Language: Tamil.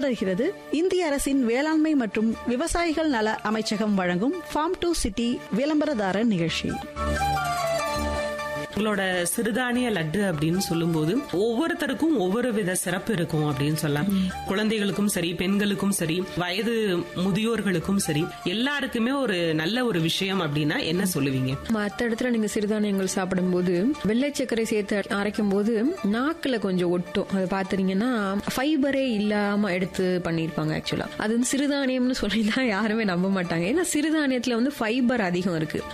தொடர்கிறது இந்திய அரசின் வேளாண்மை மற்றும் விவசாயிகள் நல அமைச்சகம் வழங்கும் ஃபார்ம் டு சிட்டி விளம்பரதார நிகழ்ச்சி உங்களோட சிறுதானிய லட்டு அப்படின்னு சொல்லும்போது ஒவ்வொருத்தருக்கும் ஒவ்வொரு வித சிறப்பு இருக்கும் அப்படின்னு சொல்லலாம் குழந்தைகளுக்கும் சரி பெண்களுக்கும் சரி வயது முதியோர்களுக்கும் சரி எல்லாருக்குமே ஒரு நல்ல ஒரு விஷயம் அப்படின்னா என்ன சொல்லுவீங்க மற்ற இடத்துல நீங்க சிறுதானியங்கள் சாப்பிடும்போது வெள்ளை சர்க்கரை சேர்த்து அரைக்கும் போது நாக்குல கொஞ்சம் ஒட்டும் அது பாத்துறீங்கன்னா ஃபைபரே இல்லாம எடுத்து பண்ணிருப்பாங்க ஆக்சுவலா அது வந்து சிறுதானியம்னு சொல்லி தான் யாருமே நம்ப மாட்டாங்க ஏன்னா சிறுதானியத்துல வந்து ஃபைபர் அதிகம் இருக்கு